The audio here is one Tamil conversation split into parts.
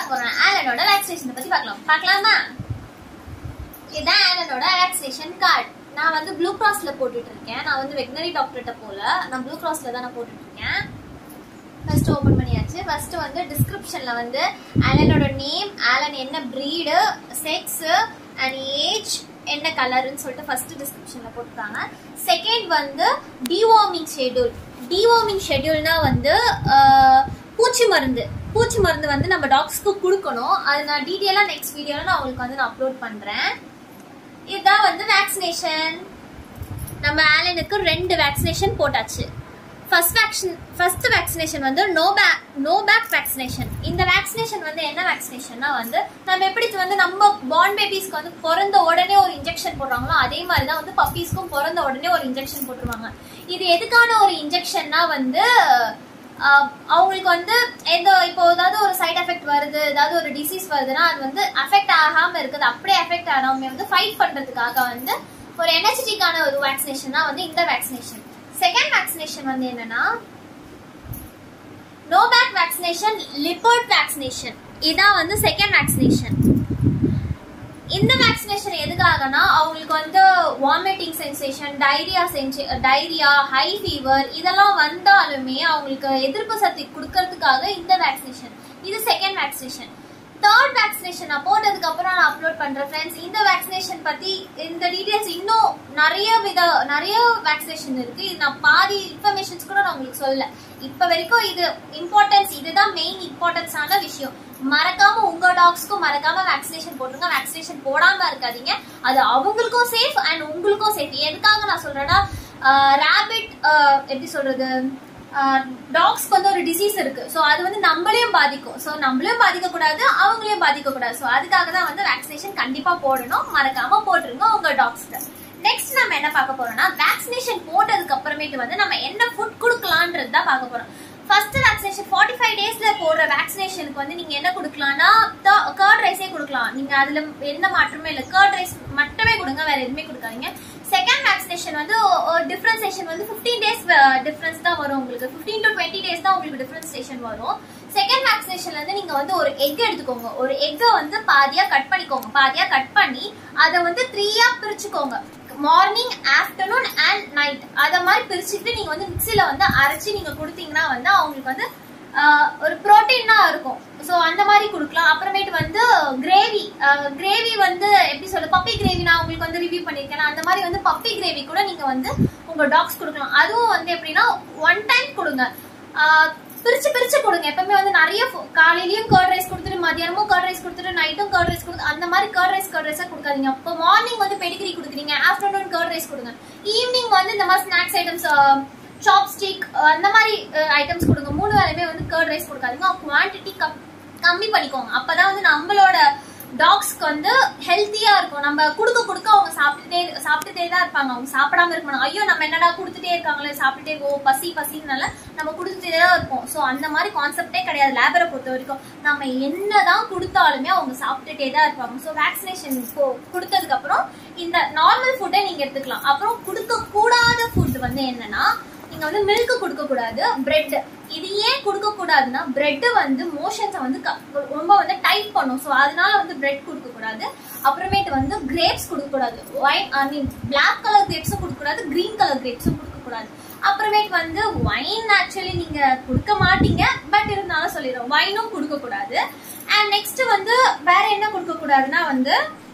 பார்க்க போறோம் ஆலனோட வேக்சினேஷனை பத்தி பார்க்கலாம் பார்க்கலாமா இதுதான் ஆலனோட வேக்சினேஷன் கார்டு நான் வந்து ப்ளூ கிராஸ்ல போட்டுட்டு இருக்கேன் நான் வந்து வெட்டினரி டாக்டர்கிட்ட போல நான் ப்ளூ கிராஸ்ல தான் நான் போட்டுட்டு இருக்கேன் ஃபர்ஸ்ட் ஓபன் பண்ணியாச்சு ஃபர்ஸ்ட் வந்து டிஸ்கிரிப்ஷன்ல வந்து ஆலனோட நேம் ஆலன் என்ன பிரீடு செக்ஸ் அண்ட் ஏஜ் என்ன கலர்னு சொல்லிட்டு ஃபர்ஸ்ட் டிஸ்கிரிப்ஷன்ல போட்டுருக்காங்க செகண்ட் வந்து டிவார்மிங் ஷெட்யூல் டிவார்மிங் ஷெட்யூல்னா வந்து ஆஹ், பூச்சி மருந்து பூச்சி மருந்து வந்து நம்ம டாக்ஸ்க்கு கொடுக்கணும் அது நான் டீட்டெயிலாக நெக்ஸ்ட் வீடியோவில் நான் உங்களுக்கு வந்து நான் அப்லோட் பண்ணுறேன் இதுதான் வந்து வேக்சினேஷன் நம்ம ஆலனுக்கு ரெண்டு வேக்சினேஷன் போட்டாச்சு ஃபர்ஸ்ட் வேக்சின் ஃபர்ஸ்ட் வேக்சினேஷன் வந்து Nobivac Nobivac vaccination இந்த வேக்சினேஷன் வந்து என்ன வேக்சினேஷன்னா வந்து நம்ம எப்படி வந்து நம்ம பார்ன் பேபிஸ்க்கு வந்து பிறந்த உடனே ஒரு இன்ஜெக்ஷன் போடுறாங்களோ அதே மாதிரி தான் வந்து பப்பீஸ்க்கும் பிறந்த உடனே ஒரு இன்ஜெக்ஷன் போட்டுருவாங்க இது எதுக்கான ஒரு இன்ஜெக்ஷன்னா வந்து ஆஹ், அவங்களுக்கு வந்து எந்த இப்போ ஏதாவது ஒரு சைடு எஃபெக்ட் வருது ஏதாவது ஒரு டிசீஸ் வருதுன்னா அது வந்து அஃபெக்ட் ஆகாம இருக்குது அப்படியே அஃபெக்ட் ஆகாம வந்து ஃபைட் பண்றதுக்காக வந்து ஒரு எனர்ஜெட்டிக்கான ஒரு வேக்சினேஷன் தான் வந்து இந்த வேக்சினேஷன் செகண்ட் வேக்சினேஷன் வந்து என்னன்னா நோபேக் வேக்சினேஷன் லிப்பர்ட் வேக்சினேஷன் இதான் வந்து செகண்ட் வேக்சினேஷன் இந்த வேக்சினேஷன் எதுக்காகனா அவங்களுக்கு வந்து vomiting sensation diarrhoea sense diarrhoea high fever இதெல்லாம் வந்தாலுமே அவங்களுக்கு எதிர்ப்பு சக்தி கொடுக்கறதுக்காக இந்த வேக்சினேஷன் இது செகண்ட் வேக்சினேஷன் தேர்ட் வேக்சினேஷன் நான் போட்டதுக்கு அப்புறம் நான் அப்லோட் பண்றேன் ஃப்ரெண்ட்ஸ் இந்த வேக்சினேஷன் பத்தி இந்த டீடைல்ஸ் இன்னும் நிறைய வித நிறைய வேக்சினேஷன் இருக்கு இது நான் பாதி இன்ஃபர்மேஷன்ஸ் கூட நான் உங்களுக்கு சொல்லல இப்ப வரைக்கும் இது இம்பார்ட்டன்ஸ் இதுதான் மெயின் இம்பார்ட்டன்ஸான விஷயம் மறக்காம உங்க டாக்ஸ்க்கும் மறக்காம வேக்சினேஷன் போட்டுருங்க வேக்சினேஷன் போடாம இருக்காதீங்க அது அவங்களுக்கும் சேஃப் அண்ட் உங்களுக்கும் சேஃப் எதுக்காக நான் சொல்றேன்னா ரேபிட் எப்படி சொல்றது டாக்ஸ்க்கு வந்து ஒரு டிசீஸ் இருக்கு ஸோ அது வந்து நம்மளையும் பாதிக்கும் ஸோ நம்மளையும் பாதிக்க கூடாது அவங்களையும் பாதிக்க கூடாது ஸோ அதுக்காக தான் வந்து வேக்சினேஷன் கண்டிப்பா போடணும் மறக்காம போட்டுருங்க உங்க டாக்ஸ்க்கு நெக்ஸ்ட் நம்ம என்ன பார்க்க போறோம்னா வேக்சினேஷன் போட்டதுக்கு அப்புறமேட்டு வந்து நம்ம என்ன ஃபுட் கொடுக்கலான்றது தான் பார்க்க போறோம் ஃபர்ஸ்ட் வேக்சினேஷன் ஃபார்ட்டி ஃபைவ் டேஸ்ல போடுற வேக்சினேஷனுக்கு வந்து நீங்க என்ன கொடுக்கலாம்னா கர்ட் ரைஸே கொடுக்கலாம் நீங்க அதுல எந்த மாற்றமே இல்லை கர்ட் ரைஸ் மட்டுமே கொடுங்க வேற எதுவுமே கொடுக்காதீங்க செகண்ட் வேக்சினேஷன் வந்து டிஃபரன்சேஷன் வந்து ஃபிஃப்டீன் டேஸ் டிஃபரன்ஸ் தான் வரும் உங்களுக்கு ஃபிஃப்டீன் டு டுவெண்ட்டி டேஸ் தான் உங்களுக்கு டிஃபரன்சேஷன் வரும் செகண்ட் வேக்சினேஷன்ல வந்து நீங்க வந்து ஒரு எக் எடுத்துக்கோங்க ஒரு எக்கை வந்து பாதியா கட் பண்ணிக்கோங்க பாதியா கட் பண்ணி அதை வந்து த்ரீயா பிரிச்சுக்கோங்க மார்னிங் ஆஃப்டர்நூன் அண்ட் நைட் அத மாதிரி பிரிச்சுட்டு நீங்க வந்து மிக்சில வந்து அரைச்சு நீங்க கொடுத்தீங்கன்னா வந்து அவங்களுக்கு வந்து ஆஹ், ஒரு புரோட்டீனா இருக்கும் ஸோ அந்த மாதிரி கொடுக்கலாம் அப்புறமேட்டு வந்து கிரேவி கிரேவி வந்து எப்படி சொல்ல பப்பி கிரேவி நான் உங்களுக்கு வந்து ரிவ்யூ பண்ணியிருக்கேன் அந்த மாதிரி வந்து பப்பி கிரேவி கூட நீங்க வந்து உங்க டாக்ஸ் கொடுக்கலாம் அதுவும் வந்து எப்படின்னா ஒன் டைம் கொடுங்க ஆஹ், பிரிச்சு பிரிச்சு கொடுங்க எப்பவுமே வந்து நிறைய ஃபு- காலையிலயும் கர்ட் ரைஸ் கொடுத்துட்டு மதியானமும் கர்ட் ரைஸ் கொடுத்துட்டு நைட்டும் கர்ட் ரைஸ் கொடுத்து அந்த மாதிரி கர்ட் ரைஸ் கர்ட் ரைஸா கொடுக்காதீங்க அப்போ மார்னிங் வந்து பெடிகிரி கொடுக்குறீங்க ஆஃப்டர்நூன் கர்ட் ரைஸ் கொடுங்க ஈவினிங் வந்து இந்த மாதிரி ஸ்நாக்ஸ் ஐட்டம்ஸ் சாப்ஸ்டிக் அந்த மாதிரி ஐட்டம்ஸ் கொடுங்க மூணு வேலையுமே வந்து கர்ட் ரைஸ் கொடுக்காதீங்க குவான்டிட்டி கம்மி பண்ணிக்கோங்க அப்பதான் வந்து நம்மளோட டாக்ஸ்க்கு வந்து ஹெல்த்தியா இருக்கும் நம்ம கொடுக்க கொடுக்க அவங்க சாப்பிட்டுட்டே சாப்பிட்டுட்டே தான் இருப்பாங்க அவங்க சாப்பிடாம இருக்க மாட்டாங்க ஐயோ நம்ம என்னடா கொடுத்துட்டே இருக்காங்களே சாப்பிட்டுட்டே ஓ பசி பசினால நம்ம கொடுத்துட்டே தான் இருப்போம் ஸோ அந்த மாதிரி கான்செப்டே கிடையாது லேபரை பொறுத்த வரைக்கும் நம்ம என்னதான் கொடுத்தாலுமே அவங்க சாப்பிட்டுட்டே தான் இருப்பாங்க ஸோ வேக்சினேஷன் கொடுத்ததுக்கு அப்புறம் இந்த நார்மல் ஃபுட்டை நீங்க எடுத்துக்கலாம் அப்புறம் கொடுக்க கூடாத ஃபுட் வந்து என்னன்னா நீங்க வந்து மில்க் கொடுக்க கூடாது பிரெட் இது ஏன் கொடுக்க கூடாதுன்னா பிரெட் வந்து மோஷன்ஸை வந்து க- ரொம்ப வந்து டைட் பண்ணும் ஸோ அதனால வந்து பிரெட் கொடுக்க கூடாது அப்புறமேட்டு வந்து கிரேப்ஸ் கொடுக்க கூடாது wine I mean black colour கிரேப்ஸும் கொடுக்க கூடாது கிரீன் கலர் கிரேப்ஸும் கொடுக்க கூடாது அப்புறமேட்டு வந்து ஒயின் ஆக்சுவலி நீங்க கொடுக்க மாட்டீங்க பட் இருந்தாலும் சொல்லிடுறோம் ஒயினும் கொடுக்க கூடாது அண்ட் நெக்ஸ்ட் வந்து வேற என்ன கொடுக்க கூடாதுன்னா வந்து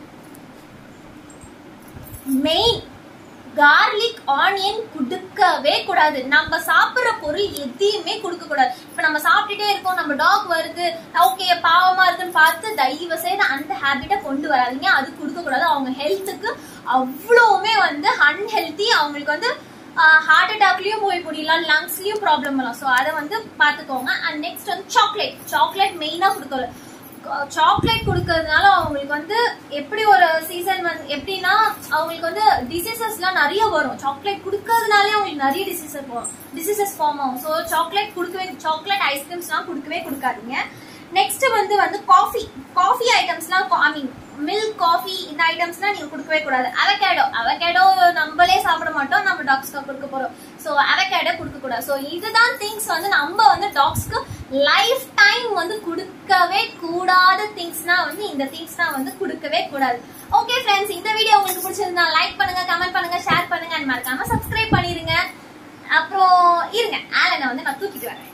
மெயின் கார்லிக் ஆனியன் கொடுக்கவே கூடாது நம்ம சாப்பிடுற பொருள் எதையுமே கொடுக்க கூடாது இப்ப நம்ம சாப்பிட்டுட்டே இருக்கோம் நம்ம டாக் வருது ஓகே பாவமா இருக்குன்னு பார்த்து தயவு செய்து அந்த ஹேபிட்டை கொண்டு வராதீங்க அது கொடுக்க கூடாது அவங்க ஹெல்த்துக்கு அவ்வளவுமே வந்து அன்ஹெல்த்தி அவங்களுக்கு வந்து ஹார்ட் அட்டாக்லயும் போய் முடியலாம் லங்ஸ்லயும் ப்ராப்ளம் வரலாம் ஸோ அதை வந்து பார்த்துக்கோங்க அண்ட் நெக்ஸ்ட் வந்து சாக்லேட் சாக்லேட் மெயினாக கொடுக்கல சாக்லேட் கொடுக்கறதுனால அவங்களுக்கு வந்து எப்படி ஒரு சீசன் வந்து எப்படின்னா அவங்களுக்கு வந்து டிசீசஸ்லாம் நிறைய வரும் சாக்லேட் கொடுக்கறதுனாலே அவங்களுக்கு நிறைய டிசீசஸ் வரும் டிசீசஸ் ஃபார்ம் ஆகும் ஸோ சாக்லேட் கொடுக்கவே சாக்லேட் ஐஸ்கிரீம்ஸ்லாம் கொடுக்கவே கொடுக்காதீங்க நெக்ஸ்ட் வந்து வந்து காஃபி காஃபி ஐட்டம்ஸ்லாம் ஐ மீன் மில்க் காஃபி இந்த ஐட்டம்ஸ்லாம் நீங்க கொடுக்கவே கூடாது அவகேடோ அவகேடோ நம்மளே சாப்பிட மாட்டோம் நம்ம டாக்ஸ்க்கு கொடுக்க போறோம் ஸோ அவகேடோ கொடுக்க கூடாது ஸோ இதுதான் திங்ஸ் வந்து நம்ம வந்து டாக்ஸ்க்கு லைஃப் டைம் வந்து கொடுக்கவே கூடாது கூடாத திங்ஸ்னா வந்து இந்த திங்ஸ்னா வந்து கொடுக்கவே கூடாது ஓகே ஃப்ரெண்ட்ஸ் இந்த வீடியோ உங்களுக்கு பிடிச்சிருந்தா லைக் பண்ணுங்க கமெண்ட் பண்ணுங்க ஷேர் பண்ணுங்க and மறக்காம சப்ஸ்கிரைப் பண்ணிருங்க அப்புறம் இருங்க ஆலனை வந்து நான் தூக்கிட்டு வரேன்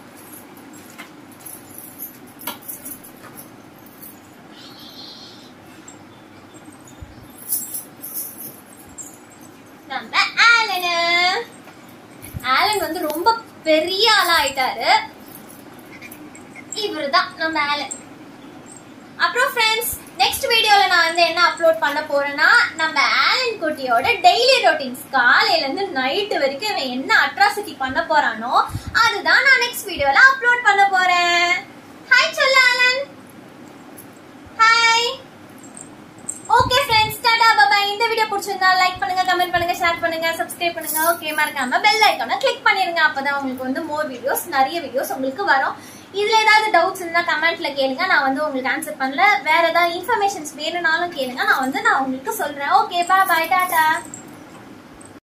நம்ம ஆலனு ஆலன் வந்து ரொம்ப பெரிய ஆளா ஆயிட்டாரு இவருதான் நம்ம ஆலன் அப்புறம் ஃப்ரெண்ட்ஸ் நெக்ஸ்ட் வீடியோல நான் வந்து என்ன அப்லோட் பண்ண போறேன்னா நம்ம ஆலன் குட்டியோட டெய்லி ரொட்டீன்ஸ் காலையில இருந்து நைட் வரைக்கும் இவன் என்ன அட்ராசிட்டி பண்ண போறானோ அதுதான் நான் நெக்ஸ்ட் வீடியோல அப்லோட் பண்ண போறேன் ஹாய் சொல்லு Alan hi okay friends tata bye இந்த வீடியோ பிடிச்சிருந்தா லைக் பண்ணுங்க கமெண்ட் பண்ணுங்க ஷேர் பண்ணுங்க சப்ஸ்கிரைப் பண்ணுங்க ஓகே மறக்காம பெல் ஐக்கானை கிளிக் பண்ணிருங்க அப்பதான் உங்களுக்கு வந்து மோர் வீடியோஸ் நிறைய வீடியோஸ் உங்களுக்கு வரும் இதுல ஏதாவது டவுட்ஸ் இருந்தா கமெண்ட்ல கேளுங்க நான் வந்து உங்களுக்கு ஆன்சர் பண்ணல வேற ஏதாவது இன்ஃபர்மேஷன்ஸ் வேணும்னாலும் கேளுங்க நான் வந்து நான் உங்களுக்கு சொல்றேன் ஓகே பா பாய் டாடா